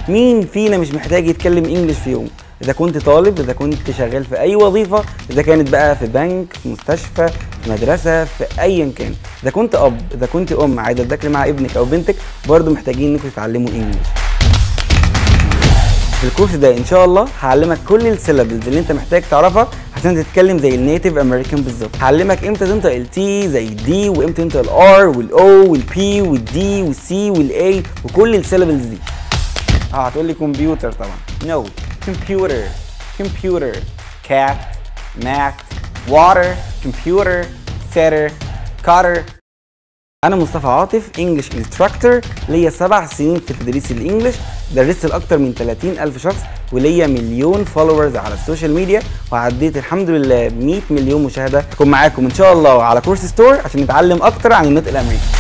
مين فينا مش محتاج يتكلم انجلش في يوم اذا كنت طالب اذا كنت شغال في اي وظيفه اذا كانت بقى في بنك في مستشفى في مدرسه في ايا كان اذا كنت اب اذا كنت ام عايزه تذاكري مع ابنك او بنتك برضه محتاجين انكم تتعلموا انجلش في الكورس ده ان شاء الله هعلمك كل السيلابلز اللي انت محتاج تعرفها عشان تتكلم زي النيتيف امريكان بالظبط هعلمك امتى تنطق التي زي الدي وامتى تنطق الار والاو والبي والدي والسي والاي وكل السيلابلز دي اه هتقول لي كمبيوتر طبعا نو كمبيوتر كمبيوتر كات مات واتر كمبيوتر سيتر كاتر انا مصطفى عاطف انجلش انستراكتور ليا سبع سنين في تدريس الانجليش درست لاكتر من 30 الف شخص وليا مليون فولورز على السوشيال ميديا وعديت الحمد لله 100 مليون مشاهده اكون معاكم ان شاء الله على كورس ستور عشان نتعلم اكتر عن النطق الامريكي